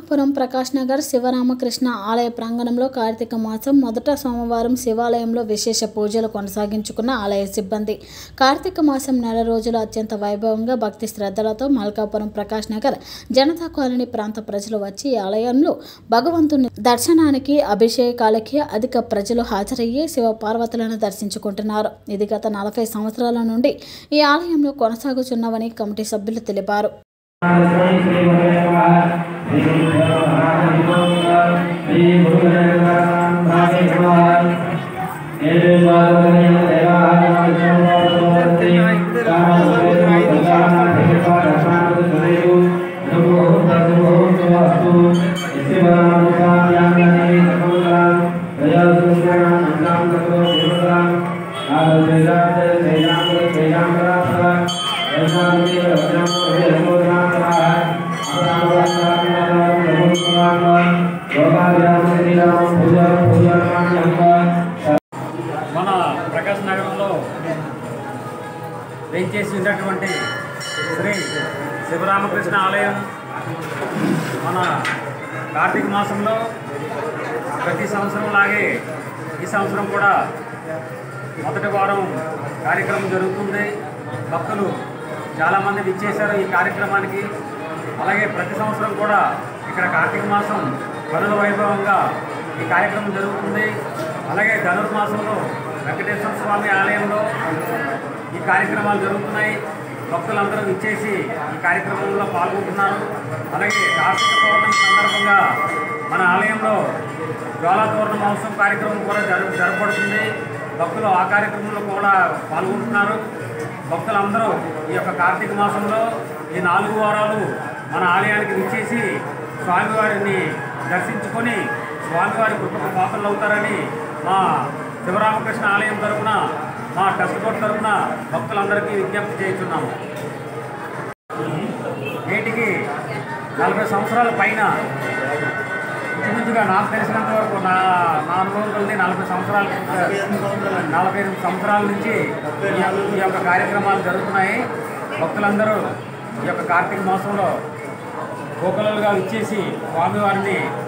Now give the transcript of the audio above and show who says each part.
Speaker 1: మార్కాపురం ప్రకాష్ నగర్ శివరామకృష్ణ ఆలయ ప్రాంగణంలో కార్తీక మాసం మొదట సోమవారం శివాలయంలో విశేష పూజలు కొనసాగించుకున్న ఆలయ సిబ్బంది కార్తీక మాసం నెల రోజులు అత్యంత వైభవంగా భక్తి శ్రద్ధలతో మల్కాపురం ప్రకాష్ నగర్ జనతా కాలనీ ప్రాంత ప్రజలు వచ్చి ఈ ఆలయంలో భగవంతుని దర్శనానికి అభిషేకాలకి అధిక ప్రజలు హాజరయ్యి శివ పార్వతులను దర్శించుకుంటున్నారు ఇది గత నలభై సంవత్సరాల నుండి ఈ ఆలయంలో కొనసాగుతున్నవని కమిటీ సభ్యులు తెలిపారు
Speaker 2: మన ప్రకాశ్ నగరంలో వేంచేసి ఉన్నటువంటి శ్రీ శివరామకృష్ణ ఆలయం మన కార్తీక మాసంలో ప్రతి సంవత్సరం లాగే ఈ సంవత్సరం కూడా మొదటి వారం కార్యక్రమం జరుగుతుంది భక్తులు చాలామంది విచ్చేశారు ఈ కార్యక్రమానికి అలాగే ప్రతి సంవత్సరం కూడా ఇక్కడ కార్తీక మాసం కనుల వైభవంగా ఈ కార్యక్రమం జరుగుతుంది అలాగే ధనుర్మాసంలో వెంకటేశ్వర స్వామి ఆలయంలో ఈ కార్యక్రమాలు జరుగుతున్నాయి భక్తులందరూ విచ్చేసి ఈ కార్యక్రమంలో పాల్గొంటున్నారు అలాగే కార్తీక పౌర్ణమి సందర్భంగా మన ఆలయంలో జ్వాలా తోరణ మహోత్సవం కార్యక్రమం కూడా జరుగు జరపబడుతుంది భక్తులు ఆ కార్యక్రమంలో కూడా పాల్గొంటున్నారు భక్తులందరూ ఈ యొక్క కార్తీక మాసంలో ఈ నాలుగు వారాలు మన ఆలయానికి విచ్చేసి స్వామివారిని దర్శించుకొని స్వామివారి కృపకు పాత్రలు అవుతారని మా శివరామకృష్ణ ఆలయం తరపున మా ట్రస్ట్ బోర్డు తరపున భక్తులందరికీ విజ్ఞప్తి చేస్తున్నాము నేటికి నలభై సంవత్సరాల పైన ఇంచుమించుగా నాకు తెలిసినంత వరకు నా నా అనుభవం కొద్ది నలభై సంవత్సరాల నలభై ఎనిమిది సంవత్సరాల నుంచి ఈ యొక్క- ఈ యొక్క కార్యక్రమాలు జరుగుతున్నాయి భక్తులందరూ ఈ యొక్క కార్తీక మాసంలో గోకులలుగా ఇచ్చేసి స్వామివారిని